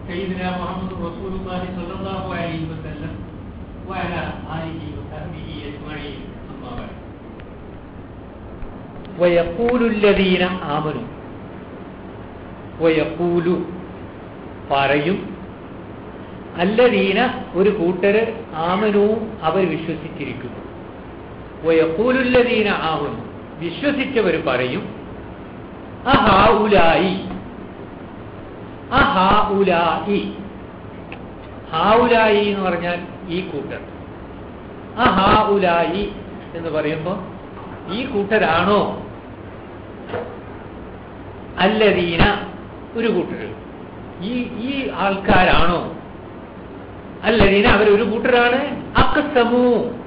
سيدنا محمد رسول الله صلى الله عليه وسلم وعلى آله وصحبه أجمعين أما بعد ويقول الذين آمنوا ويقول പറയും അല്ലദീന ഒരു കൂട്ടര് ആമനു അവർ വിശ്വസിച്ചിരിക്കുന്നു വയക്കൂലുല്ലദീന ആമനു വിശ്വസിച്ചവർ പറയും അഹാ ഉലായി അഹാ ഉലായി ഹാഉലായി എന്ന് പറഞ്ഞാൽ ഈ കൂട്ടർ അഹാ ഉലായി എന്ന് പറയുമ്പോൾ ഈ കൂട്ടരാണോ അല്ലദീന ഒരു കൂട്ടർ ഈ ഈ ആൾക്കാരാണോ അല്ലദീന അവരൊരു കൂട്ടരാണ് അക്കസമു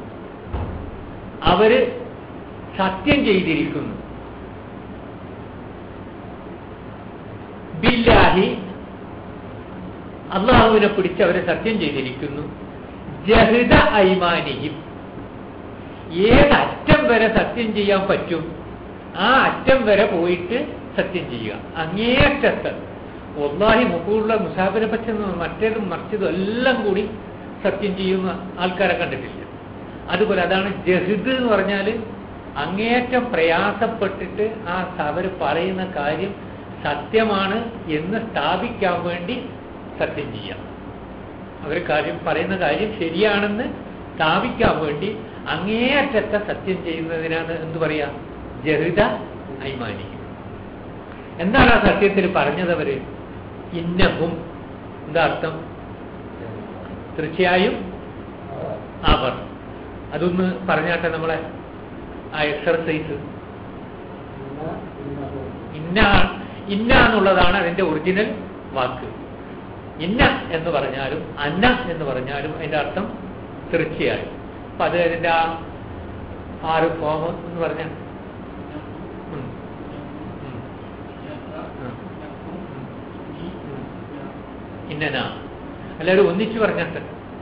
അവര് സത്യം ചെയ്തിരിക്കുന്നു ബില്ലാഹി അള്ളാഹുവിനെ പിടിച്ച് അവരെ സത്യം ചെയ്തിരിക്കുന്നു ജഹിത ഐമാനിയും ഏതറ്റം വരെ സത്യം ചെയ്യാൻ പറ്റും ആ അറ്റം വരെ പോയിട്ട് സത്യം ചെയ്യുക അങ്ങേയറ്റത്ത് ഒന്നാഹി മുമ്പുള്ള മുസാഫിനെ പറ്റി മറ്റേതും മറിച്ചതും എല്ലാം കൂടി സത്യം ചെയ്യുന്ന ആൾക്കാരെ കണ്ടിട്ടില്ല അതുപോലെ അതാണ് ജഹിദ് എന്ന് പറഞ്ഞാൽ അങ്ങേയറ്റം പ്രയാസപ്പെട്ടിട്ട് ആ അവർ പറയുന്ന കാര്യം സത്യമാണ് എന്ന് സ്ഥാപിക്കാൻ വേണ്ടി സത്യം ചെയ്യാം അവർ കാര്യം പറയുന്ന കാര്യം ശരിയാണെന്ന് സ്ഥാപിക്കാൻ വേണ്ടി അങ്ങേയറ്റത്തെ സത്യം ചെയ്യുന്നതിനാണ് എന്ത് പറയാ ജഹിത ഐമാനിക്കും എന്താണ് ആ സത്യത്തിൽ പറഞ്ഞത് അവര് ഇന്നഹും എന്താ അർത്ഥം തീർച്ചയായും അവർ അതൊന്ന് പറഞ്ഞാട്ടെ നമ്മളെ ആ എക്സർസൈസ് ഇന്ന ഇന്ന എന്നുള്ളതാണ് അതിന്റെ ഒറിജിനൽ വാക്ക് ഇന്ന എന്ന് പറഞ്ഞാലും അന്ന എന്ന് പറഞ്ഞാലും അതിന്റെ അർത്ഥം തീർച്ചയായും അപ്പൊ അത് അതിന്റെ ആ ആറ് ഫോം എന്ന് പറഞ്ഞാൽ ഉം. ഉം. ഇന്നന എല്ലാവരും ഒന്നിച്ചു പറഞ്ഞിട്ട്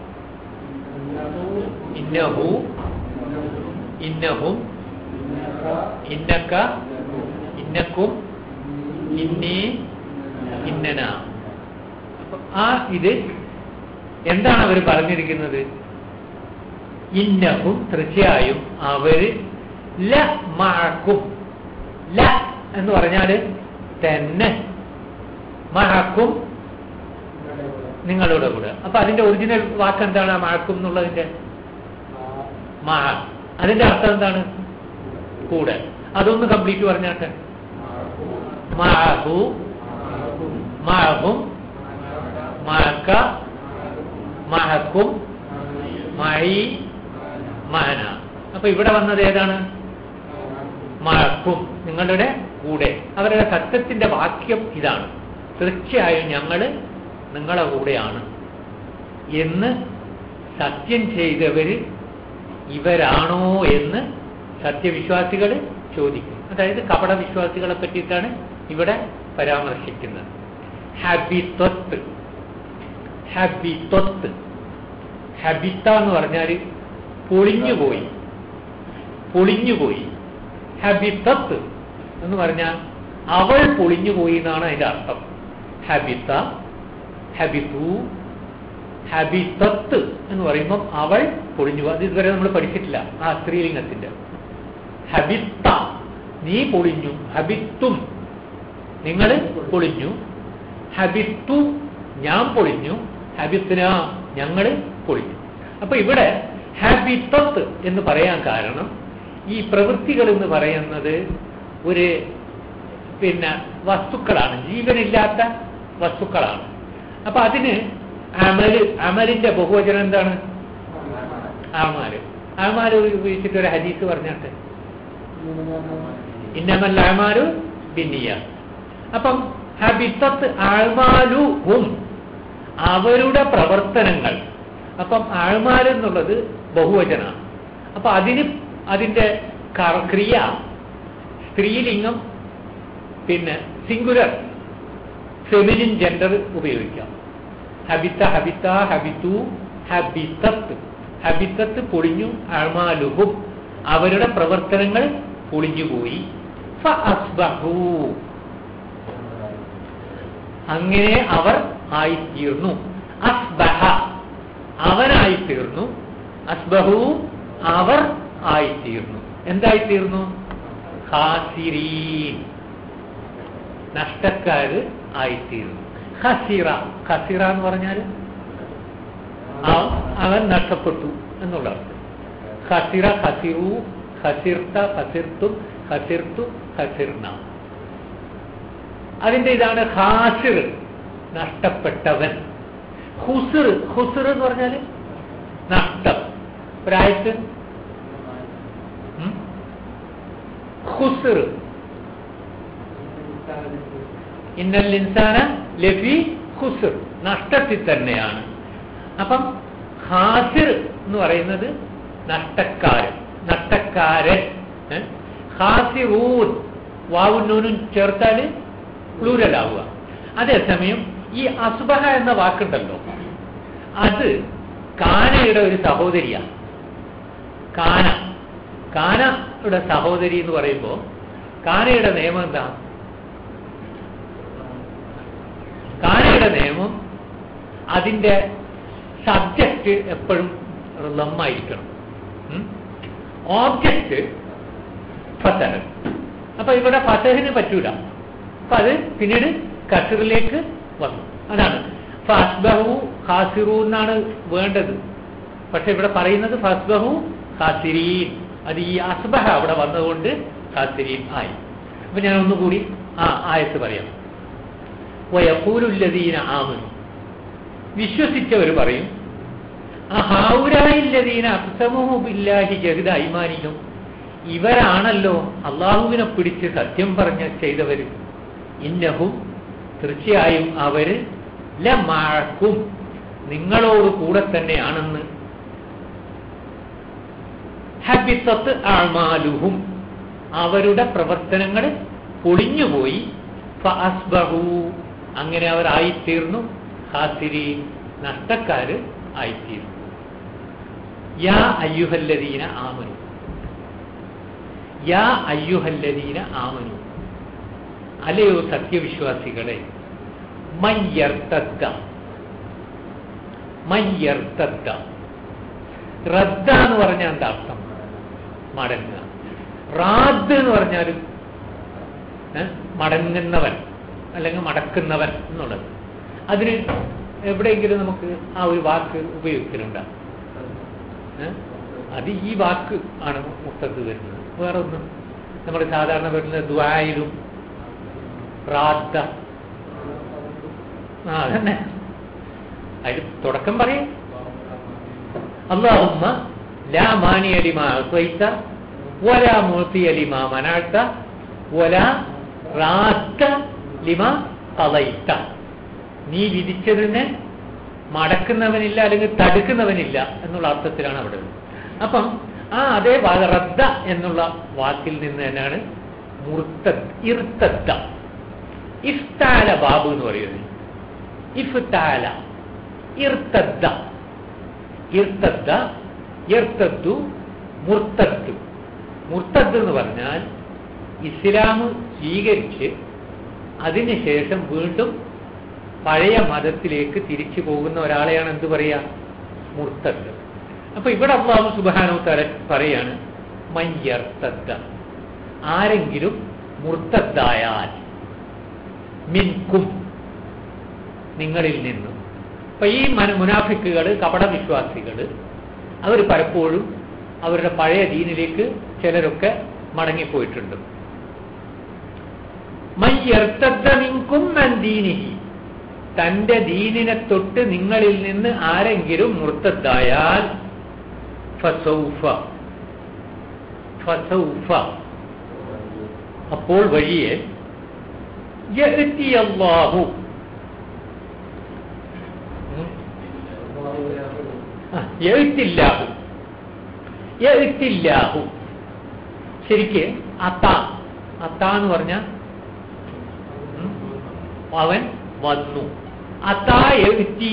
ഇന്നഹു ഇന്നഹും ഇന്നക്ക ഇന്നക്കും ഇന്നി ഇന്നന അപ്പൊ ആ ഇത് എന്താണ് അവർ പറഞ്ഞിരിക്കുന്നത് ഇന്നഹും തീർച്ചയായും അവര് ല മഴക്കും ല എന്ന് പറഞ്ഞാല് തന്നെ മഴക്കും നിങ്ങളുടെ കൂടെ അപ്പൊ അതിന്റെ ഒറിജിനൽ വാക്ക് എന്താണ് ആ മഴക്കും എന്നുള്ളതിന്റെ മഴ അതിന്റെ അർത്ഥം എന്താണ് കൂടെ അതൊന്ന് കംപ്ലീറ്റ് പറഞ്ഞാട്ടെ മഴഹു മഴഹും മഴക്ക മഴക്കും മഴി മഹന അപ്പൊ ഇവിടെ വന്നത് ഏതാണ് മഴക്കും നിങ്ങളുടെ കൂടെ അവരുടെ സത്യത്തിന്റെ വാക്യം ഇതാണ് തീർച്ചയായും ഞങ്ങള് നിങ്ങളെ കൂടെയാണ് എന്ന് സത്യം ചെയ്തവര് ഇവരാണോ എന്ന് സത്യവിശ്വാസികൾ ചോദിക്കും അതായത് കപട വിശ്വാസികളെ പറ്റിയിട്ടാണ് ഇവിടെ പരാമർശിക്കുന്നത് ഹബിത്വത്ത് ഹബിത്വത്ത് ഹബിത്ത എന്ന് പറഞ്ഞാൽ പൊളിഞ്ഞുപോയി പൊളിഞ്ഞുപോയി ഹബിത്തത്ത് എന്ന് പറഞ്ഞാൽ അവൾ പൊളിഞ്ഞുപോയി എന്നാണ് അതിന്റെ അർത്ഥം ഹബിത്ത ഹബിത്തു ഹബിത്തത്ത് എന്ന് പറയുമ്പം അവൾ പൊളിഞ്ഞു അത് ഇതുവരെ നമ്മൾ പഠിച്ചിട്ടില്ല ആ സ്ത്രീലിംഗത്തിന്റെ ഹബിത്ത നീ പൊളിഞ്ഞു ഹബിത്തും നിങ്ങൾ പൊളിഞ്ഞു ഹബിത്തു ഞാൻ പൊളിഞ്ഞു ഹബിത്തിന ഞങ്ങൾ പൊളിഞ്ഞു അപ്പൊ ഇവിടെ ഹാബിത്തത്ത് എന്ന് പറയാൻ കാരണം ഈ പ്രവൃത്തികൾ എന്ന് പറയുന്നത് ഒരു പിന്നെ വസ്തുക്കളാണ് ജീവനില്ലാത്ത വസ്തുക്കളാണ് അപ്പൊ അതിന് അമല് അമലിന്റെ ബഹുവചനം എന്താണ് ആമാല് ആമാല് ഉപയോഗിച്ചിട്ട് ഒരു ഹദീസ് പറഞ്ഞിട്ട് ഇന്നമല്ല ആമാലു ബിന്നിയ അപ്പം ഹബിത്തത്ത് ആൾമാലുഹും അവരുടെ പ്രവർത്തനങ്ങൾ അപ്പം ആൾമാൽ എന്നുള്ളത് ബഹുവചനാണ് അപ്പൊ അതിന് അതിന്റെ കർ- ക്രിയ സ്ത്രീലിംഗം പിന്നെ സിംഗുലർ ഫെമിനിൻ ജെൻഡർ ഉപയോഗിക്കാം ഹബിത്ത ഹബിത്ത ഹബിത്തു ഹബിത്തത്ത് ഹബിത്തത്ത് പൊളിഞ്ഞു അമാലുഹും അവരുടെ പ്രവർത്തനങ്ങൾ പൊളിഞ്ഞുപോയി ഫഅസ്ബഹു അങ്ങനെ അവർ ആയിത്തീർന്നു അസ്ബഹ അവനായിത്തീർന്നു അസ്ബഹു അവർ ആയിത്തീർന്നു എന്തായിത്തീർന്നു ഖാസിരീൻ നഷ്ടക്കാര് ആയിത്തീർന്നു ഖസിറ ഖസിറ എന്ന് പറഞ്ഞാൽ അവ- അവൻ നഷ്ടപ്പെട്ടു എന്നുള്ള അർത്ഥം ഖസിറ ഖസിറു ഖസിർത്ത ഖസിർത്തും ഖസിർത്തു ഖസിർന അതിന്റെ ഇതാണ് ഹാസിർ നഷ്ടപ്പെട്ടവൻ ഹുസിർ ഹുസിർ എന്ന് പറഞ്ഞാൽ നഷ്ടം ഒരായത്ത് ഉം? ഹുസിർ ഇന്നൽ ഇൻസാന ലഫി ഹുസിർ നഷ്ടത്തിൽ തന്നെയാണ് അപ്പം ഹാസിർ എന്ന് പറയുന്നത് നഷ്ടക്കാരൻ നഷ്ടക്കാരൻ ഏ? ഹാസിറൂൻ വാവും നൂനും ചേർത്താൽ പ്ലൂരലാവുക അതേസമയം ഈ അസുബഹ എന്ന വാക്കുണ്ടല്ലോ അത് കാനയുടെ ഒരു സഹോദരിയാണ് കാന കാനയുടെ സഹോദരി എന്ന് പറയുമ്പോൾ കാനയുടെ നിയമം എന്താ കാനയുടെ നിയമം അതിന്റെ സബ്ജക്റ്റ് എപ്പോഴും ലമ്മായിരിക്കണം ഓബ്ജക്റ്റ് ഫസഹ് അപ്പൊ ഇവിടെ ഫസഹിന് പറ്റൂല അപ്പൊ അത് പിന്നീട് കസറിലേക്ക് വന്നു അതാണ് ഫസ്ബഹു ഖാസിറു എന്നാണ് വേണ്ടത് പക്ഷെ ഇവിടെ പറയുന്നത് ഫസ്ബഹു ഖാസിരീൻ അത് ഈ അസ്ബഹ അവിടെ വന്നതുകൊണ്ട് ഖാസിരീൻ ആയി അപ്പൊ ഞാൻ ഒന്നുകൂടി ആ ആയത്ത് പറയാം വയക്കൂലുല്ലദീന ആമനു വിശ്വസിച്ചവർ പറയും ആ ഹാവുരായില്ലദീന അക്സമുഹു ബില്ലാഹി ജഹിത ഐമാനിയും ഇവരാണല്ലോ അള്ളാഹുവിനെ പിടിച്ച് സത്യം പറഞ്ഞ ചെയ്തവർ ഇന്നഹും തീർച്ചയായും അവര് ലമാഴക്കും നിങ്ങളോട് കൂടെ തന്നെയാണെന്ന് ഹബിത്തത്ത് ആമാലുഹും അവരുടെ പ്രവർത്തനങ്ങൾ പൊളിഞ്ഞുപോയി ഫഅസ്ബഹു അങ്ങനെ അവർ ആയിത്തീർന്നു ഹാസിരി നഷ്ടക്കാര് ആയിത്തീർന്നു യാ അയ്യുഹല്ലദീന ആമനു യാ അയ്യുഹല്ലദീന ആമനു അല്ലയോ സത്യവിശ്വാസികളെ മയ്യർത്തദ്ദ മയ്യർത്തദ്ദ റദ്ദ എന്ന് പറഞ്ഞാൽ എന്താ അർത്ഥം മടങ്ങുക റാദ് എന്ന് പറഞ്ഞാൽ ഏ, മടങ്ങുന്നവൻ അല്ലെങ്കിൽ മടക്കുന്നവൻ എന്നുള്ളത് അതിന് എവിടെയെങ്കിലും നമുക്ക് ആ ഒരു വാക്ക് ഉപയോഗിക്കലുണ്ട് ഏ? അത് ഈ വാക്ക് ആണ് മുത്തത്ത് വരുന്നത് വേറെ ഒന്നും നമ്മൾ സാധാരണ വരുന്ന ദ്വായിലും റാദ്ദ ആ അതന്നെ അതിൽ തുടക്കം പറയും اللهم لا مانع لما أعطيت ولا معطي لما منعت ولا راد لما قضيت നീ വിധിച്ചതിനെ മടക്കുന്നവനില്ല അല്ലെങ്കിൽ തടുക്കുന്നവനില്ല എന്നുള്ള അർത്ഥത്തിലാണ് അവിടെ ഉള്ളത് അപ്പം ആ അതേ വാ- റദ്ദ എന്നുള്ള വാക്കിൽ നിന്ന് തന്നെയാണ് മുർത്ത ഇർത്തദ്ദ ഇഫ്താല ബാബു എന്ന് പറയുന്നത് ഇഫ്താല ഇർത്തദ്ദ ഇർത്തദ്ദ ഇർത്തദ്ദു മുർത്തദ്ദു മുർത്തദ് എന്ന് പറഞ്ഞാൽ ഇസ്ലാം സ്വീകരിച്ച് അതിനുശേഷം വീണ്ടും പഴയ മതത്തിലേക്ക് തിരിച്ചു പോകുന്ന ഒരാളെയാണ് എന്ത് പറയാ മുർത്തദ് അപ്പൊ ഇവിടെ അള്ളാഹു സുബാനോ തര പറയാണ് മയ്യർത്തദ്ദ ആരെങ്കിലും മുർത്തദ്ദായാൽ മിൻകും നിങ്ങളിൽ നിന്നും അപ്പൊ ഈ മന മുനാഫിക്കുകൾ കപടവിശ്വാസികൾ അവർ പലപ്പോഴും അവരുടെ പഴയ ദീനിലേക്ക് ചിലരൊക്കെ മടങ്ങിപ്പോയിട്ടുണ്ട് മയ്യർത്തദ്ദ മിൻകും മൻ ദീനിഹി തന്റെ ദീനിനെ തൊട്ട് നിങ്ങളിൽ നിന്ന് ആരെങ്കിലും മുർത്തദ്ദായാൽ ഫസൗഫ ഫസൗഫ അപ്പോൾ വഴിയെ യഅ്തി അല്ലാഹു ഉം. ആ, യഅ്തില്ലാഹു യഅ്തില്ലാഹു ശരിക്ക് അത്ത അത്ത എന്ന് പറഞ്ഞ അവൻ വന്നു അത്താ എത്തി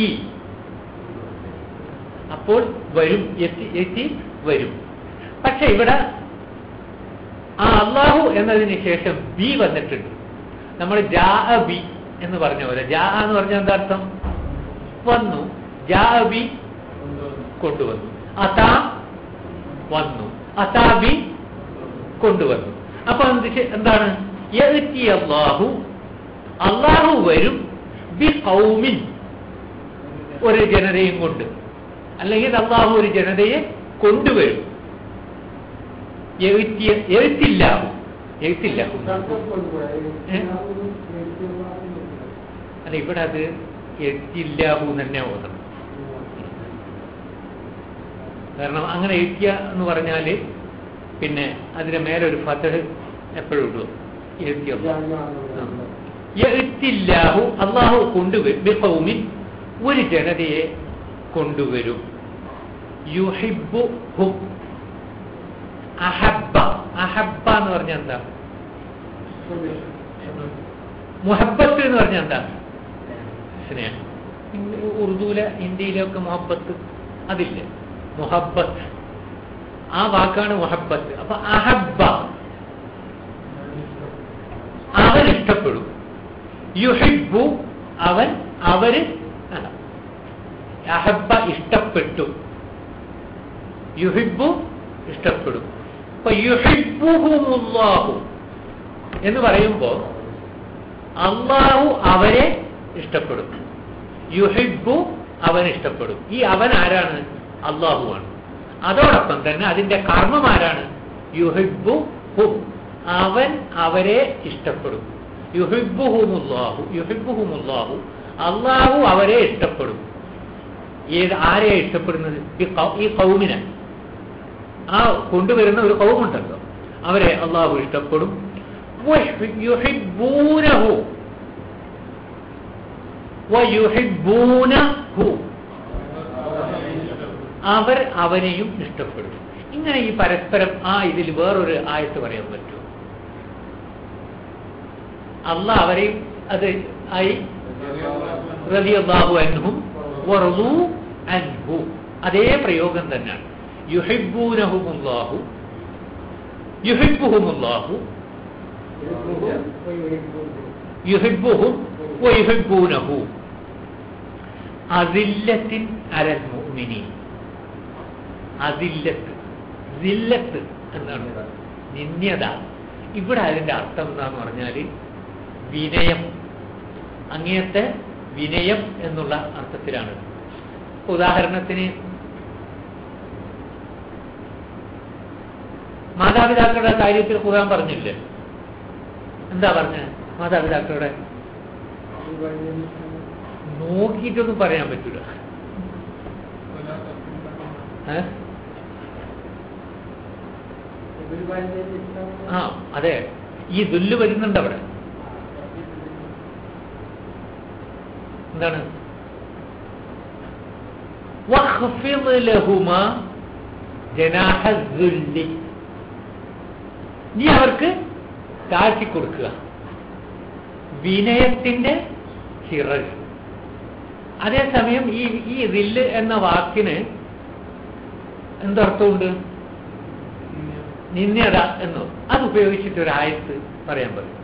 അപ്പോൾ വരും എത്തി എത്തി വരും പക്ഷെ ഇവിടെ ആ അള്ളാഹു എന്നതിന് ശേഷം ബി വന്നിട്ടുണ്ട് നമ്മൾ ജാ ബി എന്ന് പറഞ്ഞ പോലെ ജാ എന്ന് പറഞ്ഞാൽ എന്താ അർത്ഥം വന്നു ജാ ബി കൊണ്ടുവന്നു അതാ വന്നു അതാബി കൊണ്ടുവന്നു അപ്പൊ എന്ത് ചെ- എന്താണ് യഅ്തി അല്ലാഹു അള്ളാഹു വരും ബി കൗമിൻ ഒരു ജനതയും കൊണ്ട് അല്ലെങ്കിൽ അള്ളാഹു ഒരു ജനതയെ കൊണ്ടുവരും യഅ്തി- യഅ്തില്ലാഹു യഅ്തില്ലാഹു ഏ? അല്ല ഇവിടെ അത് എത്തില്ലാഹു തന്നെ ഓതണം കാരണം അങ്ങനെ എഴുതിയ എന്ന് പറഞ്ഞാൽ പിന്നെ അതിന് മേലെ ഒരു ഫതഹ് എപ്പോഴും ഇടും എഴുത്തില്ലാഹു അള്ളാഹു കൊണ്ടുവരും ബിഖൗമിൻ ഒരു ജനതയെ കൊണ്ടുവരും യുഹിബു ഹും അഹബ്ബ അഹബ്ബ എന്ന് പറഞ്ഞാൽ എന്താ മുഹബത്ത് എന്ന് പറഞ്ഞാൽ എന്താ സ്നേഹം ഇന്ന് ഉറുദുവിലെ ഹിന്ദിയിലൊക്കെ മുഹബത്ത് അതില്ലേ മുഹബത്ത് ആ വാക്കാണ് മുഹബത്ത് അപ്പൊ അഹബ്ബ അവൻ ഇഷ്ടപ്പെടും യുഹിബു അവൻ അവര് ആ, അഹബ്ബ ഇഷ്ടപ്പെട്ടു യുഹിബു ഇഷ്ടപ്പെടും അപ്പൊ യുഹിബുഹുമുല്ലാഹു എന്ന് പറയുമ്പോ അള്ളാഹു അവരെ ഇഷ്ടപ്പെടും യുഹിബു അവൻ ഇഷ്ടപ്പെടും ഈ അവൻ ആരാണ് അള്ളാഹുവാണ് അതോടൊപ്പം തന്നെ അതിന്റെ കർമ്മം ആരാണ് യുഹിബു ഹും അവൻ അവരെ ഇഷ്ടപ്പെടും യുഹിബുഹുമുല്ലാഹു യുഹിബുഹുമുല്ലാഹു അള്ളാഹു അവരെ ഇഷ്ടപ്പെടും ഏത് ആരെയാ ഇഷ്ടപ്പെടുന്നത് ഈ കൗ- ഈ കൗമിനെ ആ കൊണ്ടുവരുന്ന ഒരു കൗമുണ്ടല്ലോ അവരെ അള്ളാഹു ഇഷ്ടപ്പെടും ويحبونه ويحبونه അവർ അവനെയും ഇഷ്ടപ്പെടും ഇങ്ങനെ ഈ പരസ്പരം ആ ഇതിൽ വേറൊരു ആയത്ത് പറയാൻ പറ്റുമോ അല്ല അവരെയും അത് ആയി റളിയല്ലാഹു അൻഹും വറളു അൻഹു അതേ പ്രയോഗം തന്നെയാണ് യുഹിബ്ബൂനഹുമുല്ലാഹു യുഹിബ്ബുഹുമുല്ലാഹു യുഹിബ്ബുഹും വയുഹിബ്ബൂനഹു അദില്ലത്തിൻ അലൽ മുഅ്മിനീൻ അതില്ലത്ത് സില്ലത്ത് എന്നാണ് നിന്യത ഇവിടെ അതിന്റെ അർത്ഥം എന്താന്ന് പറഞ്ഞാൽ വിനയം അങ്ങേയത്തെ വിനയം എന്നുള്ള അർത്ഥത്തിലാണ് ഉദാഹരണത്തിന് മാതാപിതാക്കളുടെ കാര്യത്തിൽ ഖുർആൻ പറഞ്ഞില്ലേ എന്താ പറഞ്ഞ മാതാപിതാക്കളുടെ നോക്കിയിട്ടൊന്നും പറയാൻ പറ്റൂല ഏ? ആ അതെ ഈ ദുല്ല് വരുന്നുണ്ട് അവിടെ എന്താണ് وَخْفِضْ لَهُمَا جَنَاحَ الذُّلِّ നീ അവർക്ക് താഴ്ത്തി കൊടുക്കുക വിനയത്തിന്റെ ചിറക് അതേസമയം ഈ ഈ റില്ല് എന്ന വാക്കിന് എന്തർത്ഥമുണ്ട് നിന്യത എന്നോ അത് ഉപയോഗിച്ചിട്ട് ഒരു ആയത്ത് പറയാൻ പറ്റും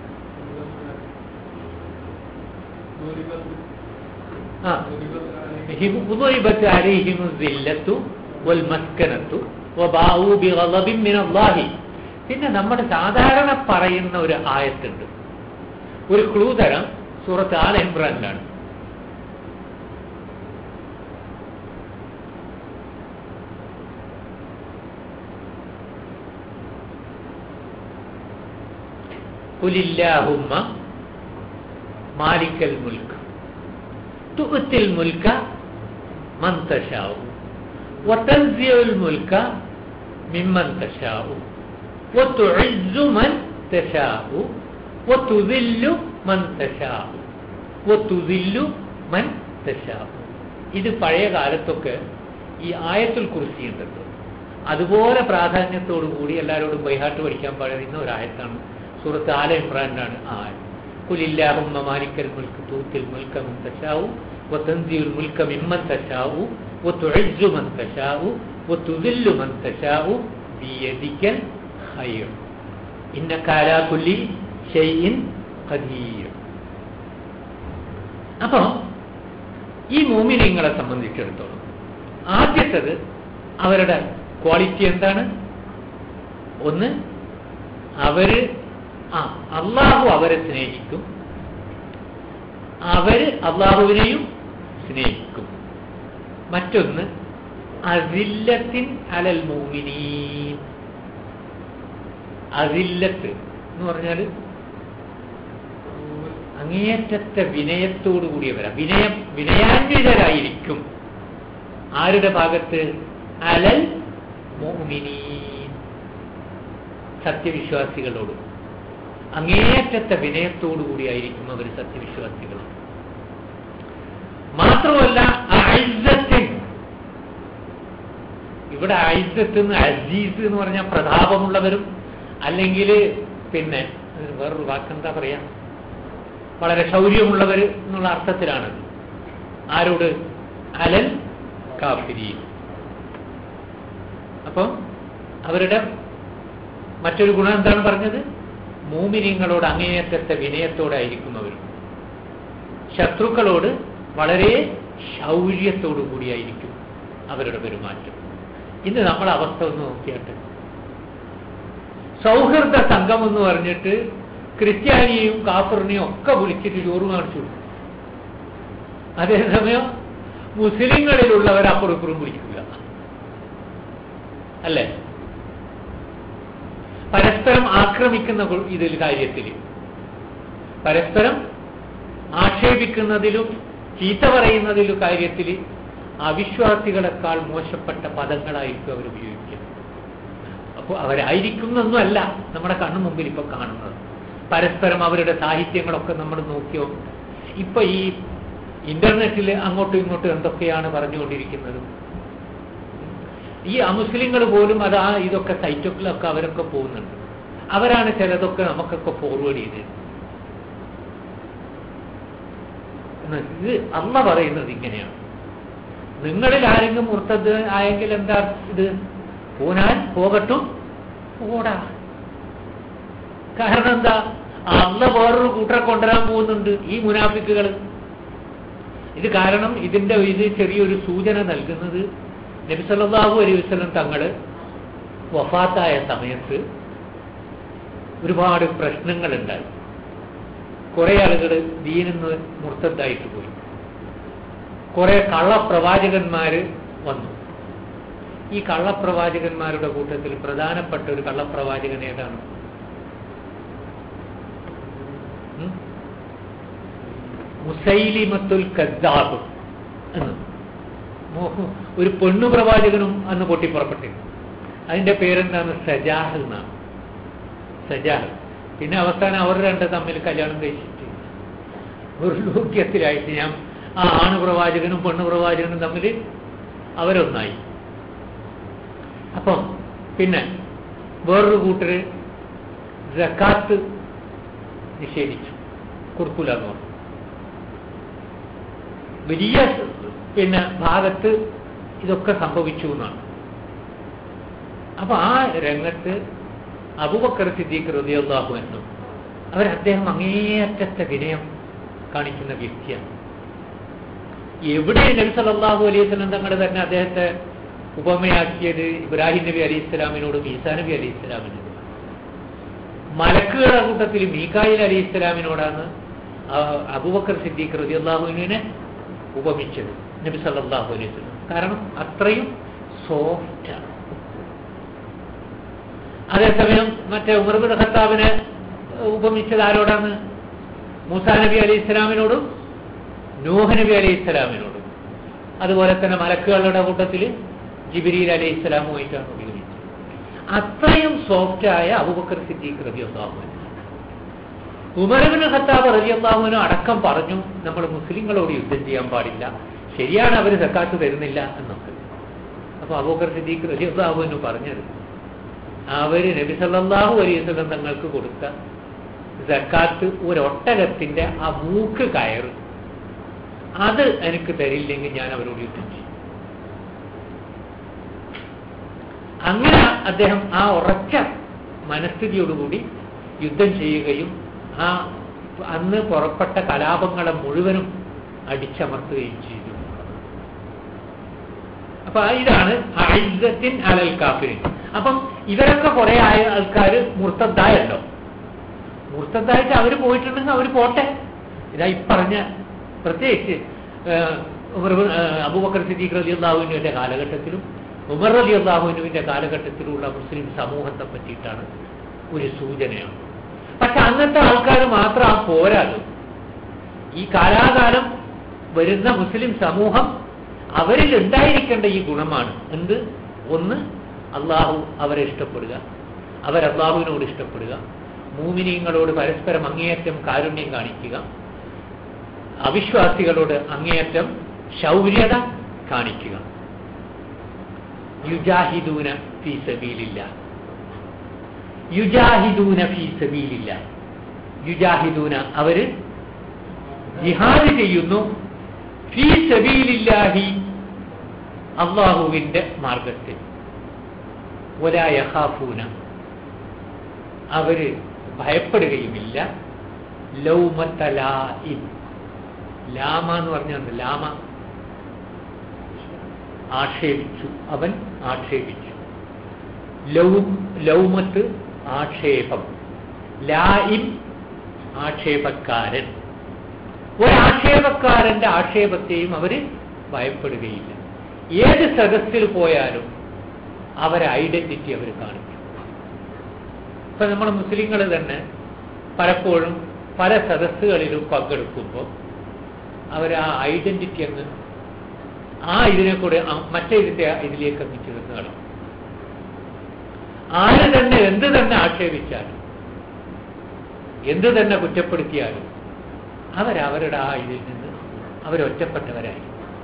ആ ضربت عليهم الذلة والمسكنة وباءوا بغضب من الله പിന്നെ നമ്മൾ സാധാരണ പറയുന്ന ഒരു ആയത്തുണ്ട് ഒരു ക്ലൂ തരം സൂറത്ത് ആൽ ഇമ്രാനിലാണ് കുലില്ലാഹുമ്മ മാലിക്കൽ മുൽക്ക് തുഅത്തിൽ മുൽക്ക മൻ തശാഉ വതൻസിഉൽ മുൽക്ക മിമ്മൻ തശാഉ وتعز من تشاء وتذل من تشاء وتذل من تشاء ഇത് പഴയ കാലത്തൊക്കെ ഈ ആയത്തുൽ കുറിച്ചി ഉണ്ടല്ലോ അതുപോലെ പ്രാധാന്യത്തോടു കൂടി എല്ലാവരോടും ബൈഹാട്ട് പഠിക്കാൻ പറയുന്ന ഒരു ആയത്താണ് സൂറത്ത് ആല ഇമ്രാനാണ് ആ ആയത് കുലില്ലാഹുമ്മ മാലിക്കൽ മുൽക്ക് തൂത്തിൽ മുൽക്ക മൻ തശാഉ വതൻസിഉൽ മുൽക്ക മിമ്മൻ തശാഉ വതുഇസ്സു മൻ തശാഉ വതുദില്ലു മൻ തശാഉ ബിയദിക്കൽ ഖൈർ ഇന്നക അലാ കുല്ലി ഷൈഇൻ ഖദീർ അപ്പോ ഈ മോമിനിങ്ങളെ സംബന്ധിച്ചിടത്തോളം ആദ്യത്തത് അവരുടെ ക്വാളിറ്റി എന്താണ് ഒന്ന് അവര് ആ അള്ളാഹു അവരെ സ്നേഹിക്കും അവര് അള്ളാഹുവിനെയും സ്നേഹിക്കും മറ്റൊന്ന് അസില്ലത്തിൻ അലൽ മോമിനീൻ അസില്ലത്ത് എന്ന് പറഞ്ഞാൽ അങ്ങേയറ്റത്തെ വിനയത്തോടു കൂടിയവരാ വിനയം വിനയാന്വിതരായിരിക്കും ആരുടെ ഭാഗത്ത് അലൽ മോമിനീൻ സത്യവിശ്വാസികളോട് അങ്ങേയറ്റത്തെ വിനയത്തോടു കൂടിയായിരിക്കും അവർ സത്യവിശ്വാസികൾ മാത്രമല്ല ഐസത്തിൻ ഇവിടെ ഐസത്ത് എന്ന് അസീസ് എന്ന് പറഞ്ഞാൽ പ്രതാപമുള്ളവരും അല്ലെങ്കിൽ പിന്നെ വേറൊരു വാക്കെന്താ പറയാ വളരെ ശൗര്യമുള്ളവർ എന്നുള്ള അർത്ഥത്തിലാണ് ആരോട് അലൽ കാഫിരി അപ്പം അവരുടെ മറ്റൊരു ഗുണം എന്താണ് പറഞ്ഞത് മൂമിനിങ്ങളോട് അങ്ങേയറ്റത്തെ വിനയത്തോടായിരിക്കും അവർ ശത്രുക്കളോട് വളരെ ശൗര്യത്തോടു കൂടിയായിരിക്കും അവരുടെ പെരുമാറ്റം ഇന്ന് നമ്മളെ അവസ്ഥ ഒന്ന് നോക്കിയാട്ടെ സൗഹൃദ സംഘം എന്ന് പറഞ്ഞിട്ട് ക്രിസ്ത്യാനിയെയും കാഫറിനെയും ഒക്കെ വിളിച്ചിട്ട് ചോറ് കാണിച്ചു കൊടുക്കും അതേസമയം മുസ്ലിങ്ങളിലുള്ളവർ അപ്പുറം ഇപ്പുറം വിളിക്കുക അല്ലേ പരസ്പരം ആക്രമിക്കുന്ന ഗു- ഇതിൽ കാര്യത്തിൽ പരസ്പരം ആക്ഷേപിക്കുന്നതിലും ചീത്ത പറയുന്നതിലും കാര്യത്തിൽ അവിശ്വാസികളെക്കാൾ മോശപ്പെട്ട പദങ്ങളായിരിക്കും അവർ ഉപയോഗിക്കുന്നത് അപ്പോൾ അവരായിരിക്കുന്നൊന്നുമല്ല നമ്മുടെ കണ്ണു മുമ്പിൽ ഇപ്പൊ കാണുന്നത് പരസ്പരം അവരുടെ സാഹിത്യങ്ങളൊക്കെ നമ്മൾ നോക്കിയോ ഇപ്പൊ ഈ ഇന്റർനെറ്റിൽ അങ്ങോട്ടും ഇങ്ങോട്ടും എന്തൊക്കെയാണ് പറഞ്ഞുകൊണ്ടിരിക്കുന്നത് ഈ അമുസ്ലിങ്ങൾ പോലും അത് ആ ഇതൊക്കെ സൈറ്റുകളിലൊക്കെ അവരൊക്കെ പോകുന്നുണ്ട് അവരാണ് ചിലതൊക്കെ നമുക്കൊക്കെ ഫോർവേഡ് ചെയ്തത് എന്ന് ഇത് അമ്മ പറയുന്നത് ഇങ്ങനെയാണ് നിങ്ങളിൽ ആരെങ്കിലും മുർത്തത് ആയെങ്കിൽ എന്താ ഇത് പോനാൽ പോകട്ടും പോടാ കാരണം എന്താ അല്ല വേറൊരു കൂട്ടരെ കൊണ്ടുവരാൻ പോകുന്നുണ്ട് ഈ മുനാഫിക്കുകൾ ഇത് കാരണം ഇതിന്റെ ഇത് ചെറിയൊരു സൂചന നൽകുന്നത് നബിസല്ലാഹു അലൈഹി വസ്ലം തങ്ങള് വഫാത്തായ സമയത്ത് ഒരുപാട് പ്രശ്നങ്ങളുണ്ടായി കുറെ ആളുകൾ ദീനിന്ന് മുർത്തದ್ದಾയിട്ട് പോയി കുറെ കള്ളപ്രവാചകന്മാര് വന്നു ഈ കള്ളപ്രവാചകന്മാരുടെ കൂട്ടത്തിൽ പ്രധാനപ്പെട്ട ഒരു കള്ളപ്രവാചകൻ ഏതാണ് ഉം? മുസൈലിമത്തുൽ കദ്ദാബ് എന്ന് മോ- ഒരു പെണ്ണു പ്രവാചകനും അന്ന് പൊട്ടിപ്പുറപ്പെട്ടിരുന്നു അതിന്റെ പേരെന്താണ് സജാഹ് എന്നാണ് സജാഹ് പിന്നെ അവസാനം അവർ രണ്ട് തമ്മിൽ കല്യാണം കഴിച്ചിട്ട് ഒരു ലോക്യത്തിലായിട്ട് ഞാൻ ആ ആണ് പ്രവാചകനും പെണ്ണു പ്രവാചകനും തമ്മിൽ അവരൊന്നായി അപ്പം പിന്നെ വേറൊരു കൂട്ടര് ജക്കാത്ത് നിഷേധിച്ചു കൊടുക്കൂല എന്ന് പറഞ്ഞു വലിയ പിന്നെ ഭാഗത്ത് ഇതൊക്കെ സംഭവിച്ചു എന്നാണ് അപ്പൊ ആ രംഗത്ത് അബുബക്കർ സിദ്ദീഖ് റളിയല്ലാഹു അൻഹു അവർ അദ്ദേഹം അങ്ങേയറ്റത്തെ വിനയം കാണിക്കുന്ന വ്യക്തിയാണ് എവിടെ നബി സല്ലല്ലാഹു അലൈഹി വസല്ലം തങ്ങൾ തന്നെ അദ്ദേഹത്തെ ഉപമയാക്കിയത് ഇബ്രാഹിം നബി അലൈഹി ഇസ്ലാമിനോടും ഈസാ നബി അലൈഹി ഇസ്ലാമിനോടും മലക്കുകളുടെ കൂട്ടത്തിൽ മീക്കായിൽ അലി ഇസ്ലാമിനോടാണ് ആ അബൂബക്കർ സിദ്ദീഖ് റളിയല്ലാഹുവിനെ ഉപമിച്ചത് നബി സല്ലല്ലാഹു അലൈഹി വസല്ലം കാരണം അത്രയും സോഫ്റ്റാണ് അതേസമയം മറ്റേ ഉമർബിൻ ഖത്താബിനെ ഉപമിച്ചത് ആരോടാണ് മൂസാ നബി അലൈഹി ഇസ്ലാമിനോടും നൂഹ് നബി അലൈഹി ഇസ്ലാമിനോടും അതുപോലെ തന്നെ മലക്കുകളുടെ കൂട്ടത്തിൽ ജിബിരിൽ അലൈഹി ഇസ്ലാമുമായിട്ടാണ് ഉപയോഗിച്ചത് അത്രയും സോഫ്റ്റായ അബൂബക്കർ സിദ്ദീഖ് റബി അള്ളാഹുവിന് ഉമരബിന് ഖത്താബ് റബി അള്ളാഹുവിനും അടക്കം പറഞ്ഞു നമ്മൾ മുസ്ലിങ്ങളോട് യുദ്ധം ചെയ്യാൻ പാടില്ല ശരിയാണ് അവർ സക്കാത്ത് തരുന്നില്ല എന്നൊക്കെ അപ്പൊ അബൂബക്കർ സിദ്ദീഖ് റബി അള്ളാഹുവിന് പറഞ്ഞത് അവര് നബി സല്ലല്ലാഹു അലൈഹി വസല്ലം തങ്ങൾക്ക് കൊടുത്ത സക്കാത്ത് ഒരൊട്ടകത്തിന്റെ ആ മൂക്ക് കയറ് അത് എനിക്ക് തരില്ലെങ്കിൽ ഞാൻ അവരോട് യുദ്ധം ചെയ്യും അങ്ങനെ അദ്ദേഹം ആ ഉറച്ച മനസ്ഥിതിയോടുകൂടി യുദ്ധം ചെയ്യുകയും ആ അന്ന് പുറപ്പെട്ട കലാപങ്ങളെ മുഴുവനും അടിച്ചമർത്തുകയും ചെയ്തു അപ്പൊ ഇതാണ് ഐസത്തിൻ അലൽ കാഫിരിൻ അപ്പം ഇവരൊക്കെ കുറെ ആയ ആൾക്കാർ മുർത്തദ്ദായല്ലോ മുർത്തദ്ദായിട്ട് അവർ പോയിട്ടുണ്ടെങ്കിൽ അവർ പോട്ടെ ഇതാ ഈ പറഞ്ഞ പ്രത്യേകിച്ച് ഏഹ്, ഉമർ ബിൻ- ഏഹ്, അബൂബക്കർ സിദ്ദീഖ് റലി അള്ളാഹുവിൻ്റെ കാലഘട്ടത്തിലും ഉമർ റലി അള്ളാഹുവിനുവിൻ്റെ കാലഘട്ടത്തിലുള്ള മുസ്ലിം സമൂഹത്തെ പറ്റിയിട്ടാണ് ഒരു സൂചനയാണ് പക്ഷെ അന്നത്തെ ആൾക്കാർ മാത്രം ആ പോരാതും ഈ കാലാകാലം വരുന്ന മുസ്ലിം സമൂഹം അവരിൽ ഉണ്ടായിരിക്കേണ്ട ഈ ഗുണമാണ് എന്ത് ഒന്ന് അള്ളാഹു അവരെ ഇഷ്ടപ്പെടുക അവർ അള്ളാഹുവിനോട് ഇഷ്ടപ്പെടുക മൂമിനീങ്ങളോട് പരസ്പരം അങ്ങേയറ്റം കാരുണ്യം കാണിക്കുക അവിശ്വാസികളോട് അങ്ങേയറ്റം ശൗര്യത കാണിക്കുക യുജാഹിദൂന ഫീ സബീലില്ല യുജാഹിദൂന ഫീ സബീലില്ല യുജാഹിദൂന അവര് ജിഹാദ് ചെയ്യുന്നു ഫീ സബീലില്ലാഹി അള്ളാഹുവിന്റെ മാർഗത്തിൽ ഒരായ ഹാഫൂന അവര് ഭയപ്പെടുകയുമില്ല ലൗമത്തലായിൻ ലാമ എന്ന് പറഞ്ഞാൽ ലാമ ആക്ഷേപിച്ചു അവൻ ആക്ഷേപിച്ചു ലൗം ലൗമത്ത് ആക്ഷേപം ലായിം ആക്ഷേപക്കാരൻ ഒരാക്ഷേപക്കാരന്റെ ആക്ഷേപത്തെയും അവര് ഭയപ്പെടുകയില്ല ഏത് സദസ്സിൽ പോയാലും അവരെ ഐഡന്റിറ്റി അവർ കാണിക്കും ഇപ്പൊ നമ്മൾ മുസ്ലിങ്ങൾ തന്നെ പലപ്പോഴും പല സദസ്സുകളിലും പങ്കെടുക്കുമ്പോൾ അവർ ആ ഐഡന്റിറ്റി അങ്ങ് ആ ഇതിനെ കൂടെ ആ മറ്റേ ഇതിന്റെ ഇതിലേക്ക് അങ്ങ് ചേർന്നുകളാം ആര് തന്നെ എന്ത് തന്നെ ആക്ഷേപിച്ചാലും എന്ത് തന്നെ കുറ്റപ്പെടുത്തിയാലും അവരവരുടെ ആ ഇതിൽ നിന്ന് അവരൊറ്റപ്പെട്ടവരായി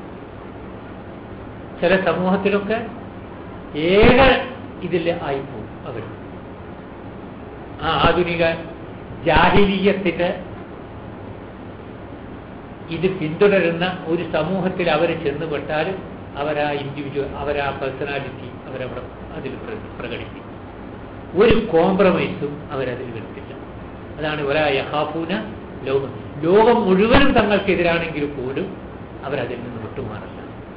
ചില സമൂഹത്തിലൊക്കെ ഏക ഇതിൽ ആയിപ്പോവും അവർ ആ ആധുനിക ജാഹിലീയത്തിന്റെ ഇത് പിന്തുടരുന്ന ഒരു സമൂഹത്തിൽ അവർ ചെന്നുപെട്ടാൽ അവരാ ഇൻഡിവിജ്വൽ അവരാ പേഴ്സണാലിറ്റി അവരവിടെ അതിൽ പ്ര- പ്രകടിപ്പിക്കും ഒരു കോംപ്രമൈസും അവരതിൽ വരുത്തില്ല അതാണ് ഒരാ യഹാഫൂന ലോകം ലോകം മുഴുവനും തങ്ങൾക്കെതിരാണെങ്കിൽ പോലും അവരതിൽ നിന്ന് വിട്ടുമാറില്ല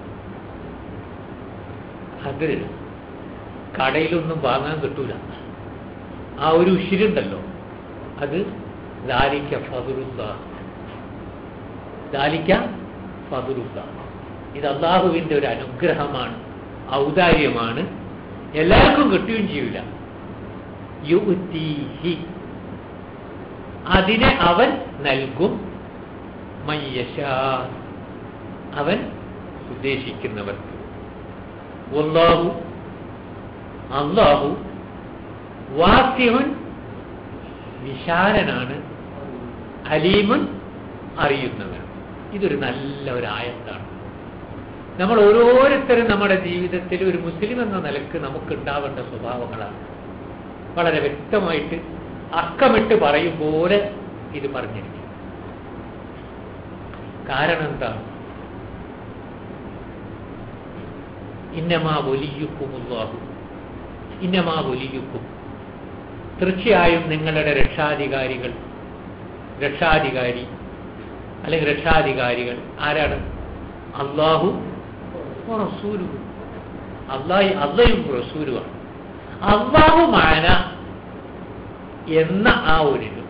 അത് കടയിലൊന്നും വാങ്ങാൻ കിട്ടൂല ആ ഒരു ഉശിരുണ്ടല്ലോ അത് ദാലിക്ക ഫതുറുല്ല ദാലിക്ക ഫതുറുല്ല ഇത് അള്ളാഹുവിന്റെ ഒരു അനുഗ്രഹമാണ് ഔദാര്യമാണ് എല്ലാവർക്കും കിട്ടുകയും ചെയ്യൂല യുഅ്തീഹി അതിനെ അവൻ നൽകും മയ്യശാ അവൻ ഉദ്ദേശിക്കുന്നവർക്ക് വല്ലാഹു അള്ളാഹു വാസ്യവൻ വിശാലനാണ് അലീമുൻ അറിയുന്നവൻ ഇതൊരു നല്ല ഒരു ആയത്താണ് നമ്മൾ ഓരോരുത്തരും നമ്മുടെ ജീവിതത്തിൽ ഒരു മുസ്ലിം എന്ന നിലക്ക് നമുക്ക് ഉണ്ടാവേണ്ട സ്വഭാവങ്ങളാണ് വളരെ വ്യക്തമായിട്ട് അക്കമിട്ട് പറയും പോലെ ഇത് പറഞ്ഞിരിക്കും കാരണം എന്താണ് ഇന്നമാ ഒലിയുക്കുമുള്ളാഹു ഇന്നമാ ഒലിയുക്കും തീർച്ചയായും നിങ്ങളുടെ രക്ഷാധികാരികൾ രക്ഷാധികാരി അല്ലെങ്കിൽ രക്ഷാധികാരികൾ ആരാണ് അള്ളാഹു റസൂലു അള്ളാഹി അള്ളയും റസൂലുമാണ് അള്ളാഹു മാന എന്ന ആ ഒരു ഇത്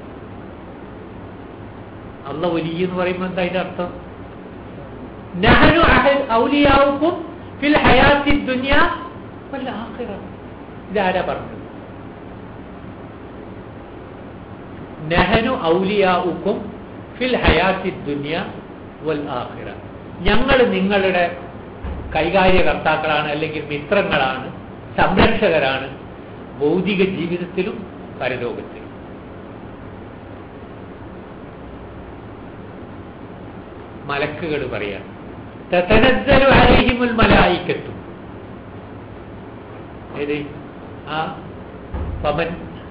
അള്ള ഒലി എന്ന് പറയുമ്പോൾ എന്താ അതിന്റെ അർത്ഥം നഹനു അഹ- ഔലിയാവുക്കും ഫിൽ ഹയാത്തി ദുനിയ വൽ ആഖിറ ഇതാരാ പറഞ്ഞത് നഹനു ഔലിയാവുക്കും ഫിൽ ഹയാത്തി ദുനിയ വൽ ആഖിറ ഞങ്ങൾ നിങ്ങളുടെ കൈകാര്യകർത്താക്കളാണ് അല്ലെങ്കിൽ മിത്രങ്ങളാണ് സംരക്ഷകരാണ് ഭൗതിക ജീവിതത്തിലും പരലോകത്തിലും മലക്കുകൾ പറയാണ് തതനസ്സലു അലൈഹിമുൽ മലായിക്കത്തു ഏത് ആ പമൻ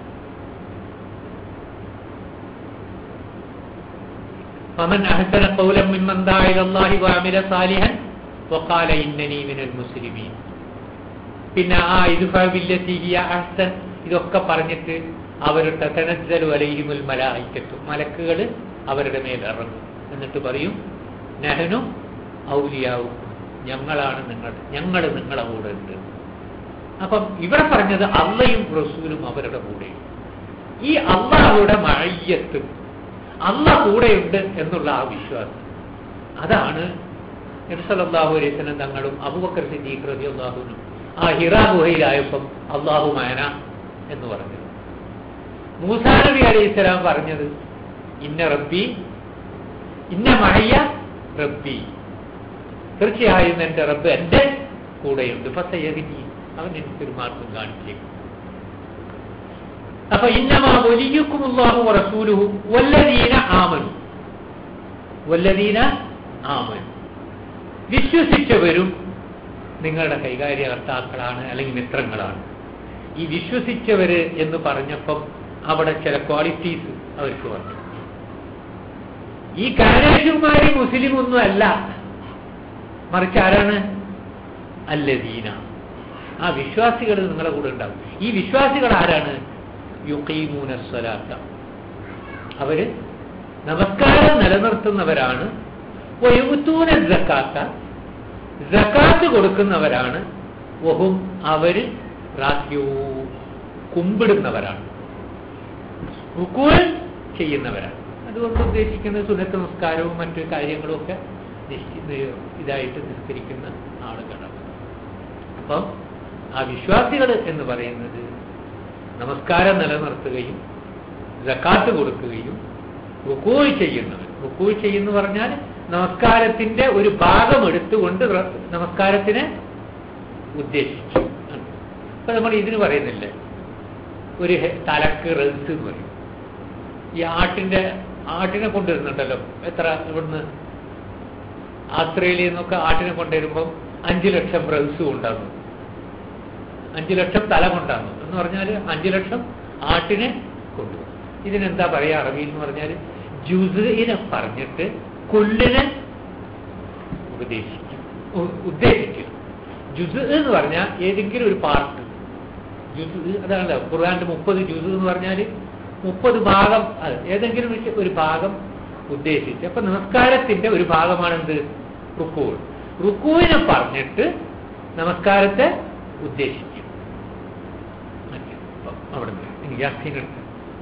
فمن أحسن قولا ممن دعا إلى الله وعمل صالحا وقال إنني من المسلمين പിന്നെ ആ ഇതുഫില്ലത്തി ഹിയ അഹ്സൻ ഇതൊക്കെ പറഞ്ഞിട്ട് അവരുടെ തനസ്സലു അലൈഹിമുൽ മലായിക്കത്തു മലക്കുകൾ അവരുടെ മേൽ ഇറങ്ങും എന്നിട്ട് പറയും നെഹനു ഔലിയാവും ഞങ്ങളാണ് നിങ്ങൾ ഞങ്ങൾ നിങ്ങളെ കൂടെ ഉണ്ട് അപ്പം ഇവിടെ പറഞ്ഞത് അള്ളയും റസൂലും അവരുടെ കൂടെ ഈ അള്ളാഹുടെ മഴയ്യത്ത് അള്ള കൂടെയുണ്ട് എന്നുള്ള ആ വിശ്വാസം അതാണ് നബ്സല്ലാഹു അലൈസ്ലം തങ്ങളും അബുബക്കർ സിദ്ദീഖ് റതി അള്ളാഹുനും ആ ഹിറ ഗുഹയിലായപ്പം അള്ളാഹു മാന എന്ന് പറഞ്ഞത് മൂസാ നബി അലൈഹി സ്വലാം പറഞ്ഞത് ഇന്ന റബ്ബി ഇന്ന മഴയ്യ റബ്ബി തീർച്ചയായും എൻ്റെ റബ്ബ് എൻ്റെ കൂടെയുണ്ട് ഫസയതിനി അവൻ എനിക്കൊരു മാർഗം കാണിച്ചേക്കും അപ്പൊ ഇന്നമാ വലിയുക്കുമുല്ലാഹു റസൂലുഹു വല്ലദീന ആമനു വല്ലദീന ആമനു വിശ്വസിച്ചവരും നിങ്ങളുടെ കൈകാര്യകർത്താക്കളാണ് അല്ലെങ്കിൽ മിത്രങ്ങളാണ് ഈ വിശ്വസിച്ചവര് എന്ന് പറഞ്ഞപ്പം അവിടെ ചില ക്വാളിറ്റീസ് അവർക്ക് പറഞ്ഞു ഈ കാനേഷുമാരി മുസ്ലിം ഒന്നും അല്ല മറിച്ച് ആരാണ് അല്ലദീന ആ വിശ്വാസികൾ നിങ്ങളെ കൂടെ ഉണ്ടാവും ഈ വിശ്വാസികൾ ആരാണ് യുക്കീമൂന സ്വലാത്ത അവര് നമസ്കാരം നിലനിർത്തുന്നവരാണ് വയുത്തൂന ജക്കാത്ത ജക്കാത്ത് കൊടുക്കുന്നവരാണ് വഹും അവര് റാഹ്യൂ കുമ്പിടുന്നവരാണ് റുക്കൂൽ ചെയ്യുന്നവരാണ് അതുകൊണ്ട് ഉദ്ദേശിക്കുന്നത് സുനത്ത് നമസ്കാരവും മറ്റു കാര്യങ്ങളും ഒക്കെ നിശ്ചിത ഇതായിട്ട് നിസ്കരിക്കുന്ന ആളുകളാണ് അപ്പം ആ വിശ്വാസികൾ എന്ന് പറയുന്നത് നമസ്കാരം നിലനിർത്തുകയും ജക്കാത്ത് കൊടുക്കുകയും റുക്കൂൾ ചെയ്യുന്നവർ റുക്കൂൾ ചെയ്യുന്നു പറഞ്ഞാൽ നമസ്കാരത്തിന്റെ ഒരു ഭാഗം എടുത്തുകൊണ്ട് റ- നമസ്കാരത്തിനെ ഉദ്ദേശിച്ചു അപ്പൊ നമ്മൾ ഇതിന് പറയുന്നില്ലേ ഒരു ഹെ- തലക്ക് റെൽസ് എന്ന് പറയും ഈ ആട്ടിന്റെ ആട്ടിനെ കൊണ്ടുവരുന്നുണ്ടല്ലോ എത്ര ഇവിടുന്ന് ആസ്ട്രേലിയയിൽ നിന്നൊക്കെ ആട്ടിനെ കൊണ്ടുവരുമ്പം അഞ്ചു ലക്ഷം റെൽസ് ഉണ്ടാകുന്നു അഞ്ചു ലക്ഷം തല കൊണ്ടാണ് എന്ന് പറഞ്ഞാൽ അഞ്ചു ലക്ഷം ആട്ടിനെ കൊണ്ടുപോകും ഇതിനെന്താ പറയാ അറബി എന്ന് പറഞ്ഞാൽ ജുസിനെ പറഞ്ഞിട്ട് കൊല്ലിനെ ഉപദേശിക്കും ഉ- ഉദ്ദേശിക്കും ജുസ് എന്ന് പറഞ്ഞാൽ ഏതെങ്കിലും ഒരു പാർട്ട് ജുസ് അതാണല്ലോ ഖുർആാന്റെ മുപ്പത് ജുസ് എന്ന് പറഞ്ഞാൽ മുപ്പത് ഭാഗം അത് ഏതെങ്കിലും ഒരു- ഒരു ഭാഗം ഉദ്ദേശിച്ച് അപ്പൊ നമസ്കാരത്തിന്റെ ഒരു ഭാഗമാണെന്ത് റുക്കൂൾ റുക്കൂവിനെ പറഞ്ഞിട്ട് നമസ്കാരത്തെ ഉദ്ദേശിക്കും ഓക്കേ. അപ്പൊ അവിടെ നിന്ന് ഇനി യാസീൻ എടുത്ത്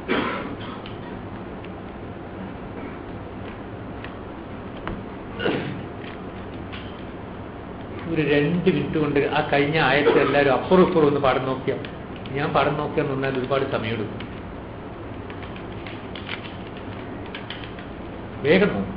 ഒരു രണ്ട് മിനിറ്റ് കൊണ്ട് ആ കഴിഞ്ഞ ആയത്ത് എല്ലാവരും അപ്പുറം ഇപ്പുറം ഒന്ന് പാടം നോക്കിയാൽ ഞാൻ പാടം നോക്കിയാൽ നിന്നാൽ ഒരുപാട് സമയമെടുക്കും വേഗം നോക്കും